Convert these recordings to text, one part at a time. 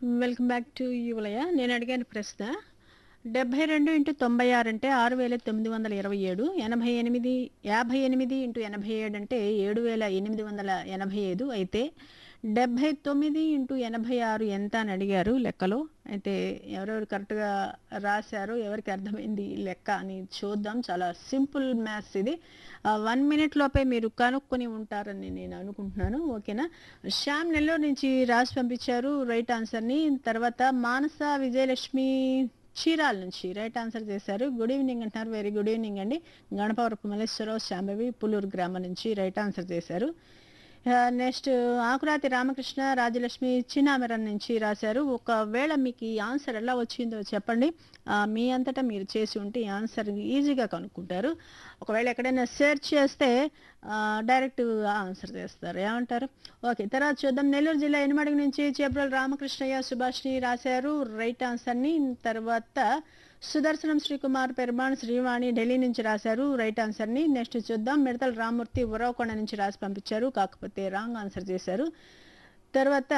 welcome back to యువలయ నేను అడిగాను ప్రశ్న డెబ్బై రెండు ఇంటూ తొంభై ఆరు అంటే ఆరు వేల తొమ్మిది వందల ఇరవై ఏడు ఎనభై ఎనిమిది యాభై ఎనిమిది ఇంటూ ఎనభై ఏడు అంటే ఏడు వేల ఎనిమిది వందల ఎనభై ఐదు అయితే డెబ్బై తొమ్మిది ఇంటూ ఎనభై ఆరు ఎంత అని అడిగారు లెక్కలో అయితే ఎవరెవరు కరెక్ట్గా రాశారు ఎవరికి అర్థమైంది ఈ లెక్క అని చూద్దాం చాలా సింపుల్ మ్యాథ్స్ ఇది వన్ మినిట్ లోపే మీరు కనుక్కొని ఉంటారని నేను అనుకుంటున్నాను ఓకేనా శ్యామ్ నెల్లూరు నుంచి రాసి పంపించారు రైట్ ఆన్సర్ని తర్వాత మానస విజయలక్ష్మి చీరాల నుంచి రైట్ ఆన్సర్ చేశారు గుడ్ ఈవినింగ్ అంటున్నారు వెరీ గుడ్ ఈవినింగ్ అండి గణపవరపు మల్లేశ్వరరావు శాంభవి పుల్లూరు గ్రామం నుంచి రైట్ ఆన్సర్ చేశారు నెక్స్ట్ ఆకురాతి రామకృష్ణ రాజలక్ష్మి చిన్నామెరన్ నుంచి రాశారు ఒకవేళ మీకు ఈ ఆన్సర్ ఎలా వచ్చిందో చెప్పండి ఆ, మీ అంతటా మీరు చేసి ఉంటే ఈ ఆన్సర్ ఈజీగా కనుక్కుంటారు ఒకవేళ ఎక్కడైనా సెర్చ్ చేస్తే ఆ, డైరెక్ట్ ఆన్సర్ చేస్తారు ఏమంటారు ఓకే తర్వాత చూద్దాం నెల్లూరు జిల్లా ఎనిమడుగు నుంచి చేబ్రల్ రామకృష్ణయ్య సుభాష్ని రాశారు రైట్ ఆన్సర్ని తర్వాత సుదర్శనం శ్రీకుమార్ పెరుమాణ్ శ్రీవాణి ఢిల్లీ నుంచి రాశారు రైట్ ఆన్సర్ని నెక్స్ట్ చూద్దాం మిడతల రామూర్తి ఉరవకొండ నుంచి రాసి పంపించారు కాకపోతే రాంగ్ ఆన్సర్ చేశారు తర్వాత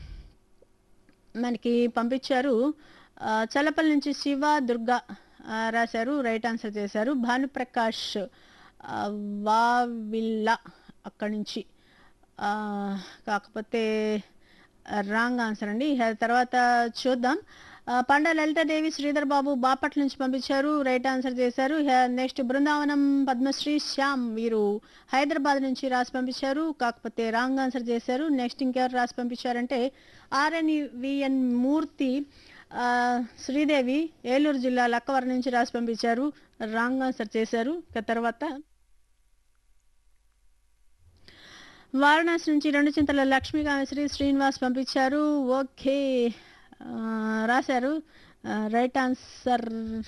మనకి పంపించారు ఆ, చల్లపల్లి నుంచి శివ దుర్గా ఆ, రాశారు రైట్ ఆన్సర్ చేశారు భానుప్రకాష్ ఆ, వావిల్లా అక్కడి నుంచి ఆ, కాకపోతే రాంగ్ ఆన్సర్ అండి ఇహ తర్వాత చూద్దాం ఆ, పండ లలితాదేవి శ్రీధర్ బాబు బాపట్ల నుంచి పంపించారు రైట్ ఆన్సర్ చేశారు ఇహ నెక్స్ట్ బృందావనం పద్మశ్రీ శ్యామ్ వీరు హైదరాబాద్ నుంచి రాసి పంపించారు కాకపోతే రాంగ్ ఆన్సర్ చేశారు నెక్స్ట్ ఇంకెవరు రాసి పంపించారంటే ఆర్ఎన్ విఎన్ మూర్తి ఆ, శ్రీదేవి ఏలూరు జిల్లా లక్కవరం నుంచి రాసి పంపించారు రాంగ్ ఆన్సర్ చేశారు ఇక తర్వాత వారణాసి నుంచి రెండు చింతల లక్ష్మీకామేశ్వరి శ్రీనివాస్ పంపించారు ఓకే ఆ, రాశారు రైట్ ఆన్సర్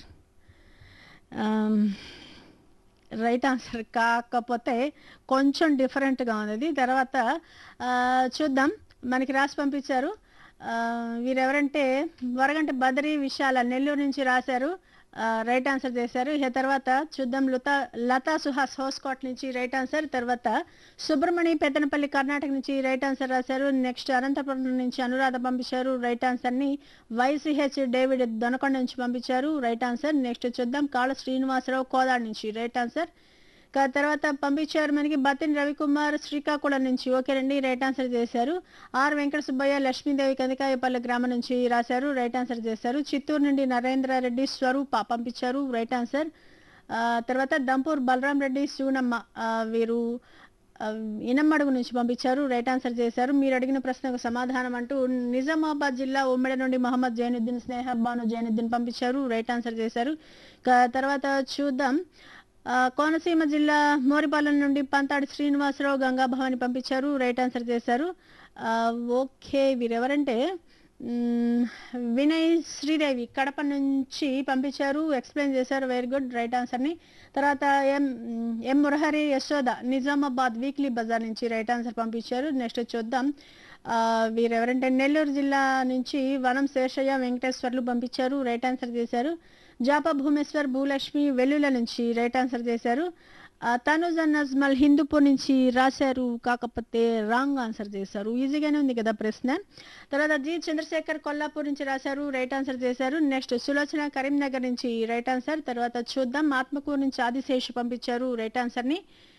రైట్ ఆన్సర్ కాకపోతే కొంచెం డిఫరెంట్గా ఉన్నది తర్వాత ఆ, చూద్దాం మనకి రాసి పంపించారు ఆ, వీరెవరంటే వరగంట బదరి విశాల నెల్లూరు నుంచి రాశారు ఆ, రైట్ ఆన్సర్ చేశారు ఇక తర్వాత చూద్దాం లతా లతా సుహాస్ హోస్కోట్ నుంచి రైట్ ఆన్సర్ తర్వాత సుబ్రమణి పెద్దనపల్లి కర్ణాటక నుంచి రైట్ ఆన్సర్ రాశారు నెక్స్ట్ అనంతపురం నుంచి అనురాధ పంపించారు రైట్ ఆన్సర్ని వైసీహెచ్ డేవిడ్ దొనకొండ నుంచి పంపించారు రైట్ ఆన్సర్ నెక్స్ట్ చూద్దాం కాళ శ్రీనివాసరావు కోదాడ్ నుంచి రైట్ ఆన్సర్ కా- తర్వాత పంపించారు మనకి బతిన్ రవికుమార్ శ్రీకాకుళం నుంచి ఓకేనండి రైట్ ఆన్సర్ చేశారు ఆర్ వెంకట సుబ్బయ్య లక్ష్మీదేవి కందికాయపల్లి గ్రామం నుంచి రాశారు రైట్ ఆన్సర్ చేశారు చిత్తూరు నుండి నరేంద్రారెడ్డి స్వరూప పంపించారు రైట్ ఆన్సర్ ఆ, తర్వాత దంపూర్ బలరాం రెడ్డి శివనమ్మ ఆ, వీరు ఆ, ఇనమ్మడుగు నుంచి పంపించారు రైట్ ఆన్సర్ చేశారు మీరు అడిగిన ప్రశ్నకు సమాధానం అంటూ నిజామాబాద్ జిల్లా ఉమ్మడి నుండి మహమ్మద్ జైనుద్దీన్ స్నేహ బాను జైనుద్దీన్ పంపించారు రైట్ ఆన్సర్ చేశారు కా- తర్వాత చూద్దాం ఆ, కోనసీమ జిల్లా మోరిపాలెం నుండి పంతాడి శ్రీనివాసరావు గంగాభవాని పంపించారు రైట్ ఆన్సర్ చేశారు ఆ, ఓకే వీరెవరంటే మ్, వినయ్ శ్రీదేవి కడప నుంచి పంపించారు ఎక్స్ప్లెయిన్ చేశారు వెరీ గుడ్ రైట్ ఆన్సర్ని తర్వాత M M Murahari Yashoda Nizamabad weekly బజార్ నుంచి రైట్ ఆన్సర్ పంపించారు నెక్స్ట్ చూద్దాం ఆ, వీరెవరంటే నెల్లూరు జిల్లా నుంచి వనం శేషయ్య వెంకటేశ్వర్లు పంపించారు రైట్ ఆన్సర్ చేశారు జాపా భూమేశ్వర్ భూలక్ష్మి వెల్లుల నుంచి రైట్ ఆన్సర్ చేశారు ఆ, తనుజ్ అండ్ నజ్మల్ హిందూపూర్ నుంచి రాశారు కాకపోతే రాంగ్ ఆన్సర్ చేశారు ఈజీగానే ఉంది కదా ప్రశ్న తర్వాత జి చంద్రశేఖర్ కొల్లాపూర్ నుంచి రాశారు రైట్ ఆన్సర్ చేశారు నెక్స్ట్ సులోచన కరీంనగర్ నుంచి రైట్ ఆన్సర్ తర్వాత చూద్దాం ఆత్మకూరు నుంచి ఆదిశేష్ పంపించారు రైట్ ఆన్సర్ని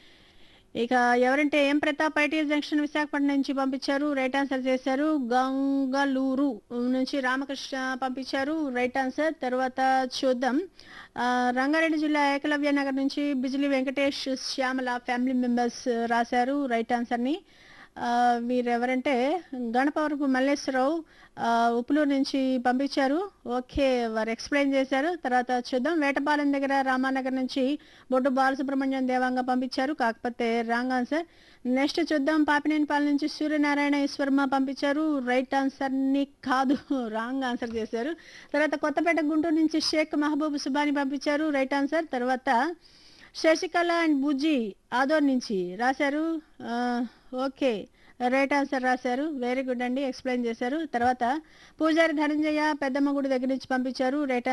ఇక ఎవరంటే M Pratap IT junction Visakhapatnam నుంచి పంపించారు రైట్ ఆన్సర్ చేశారు గంగలూరు నుంచి రామకృష్ణ పంపించారు రైట్ ఆన్సర్ తర్వాత చూద్దాం ఆ, రంగారెడ్డి జిల్లా ఏకలవ్య నగర్ నుంచి బిజిలి వెంకటేష్ శ్యామల ఫ్యామిలీ మెంబర్స్ రాశారు రైట్ ఆన్సర్ని ఆ, వీరెవరంటే గణపవరపు మల్లేశ్వరరావు ఆ, ఉప్పులూరు నుంచి పంపించారు ఓకే వారు ఎక్స్ప్లెయిన్ చేశారు తర్వాత చూద్దాం వేటపాలెం దగ్గర రామానగర్ నుంచి బొడ్డు బాలసుబ్రహ్మణ్యం దేవాంగ పంపించారు కాకపోతే రాంగ్ ఆన్సర్ నెక్స్ట్ చూద్దాం పాపినేనిపాలెం నుంచి సూర్యనారాయణ ఈశ్వర్మ పంపించారు రైట్ ఆన్సర్ని కాదు రాంగ్ ఆన్సర్ చేశారు తర్వాత కొత్తపేట గుంటూరు నుంచి షేక్ మహబూబ్ సుబాని పంపించారు రైట్ ఆన్సర్ తర్వాత శశికళ అండ్ బుజ్జి ఆదోర్ నుంచి రాశారు ఆ, ఓకే రైట్ ఆన్సర్ రాశారు వెరీ గుడ్ అండి ఎక్స్ప్లెయిన్ చేశారు తర్వాత పూజారి ధనంజయ పెద్దమ్మ గుడి దగ్గర నుంచి పంపించారు రైట్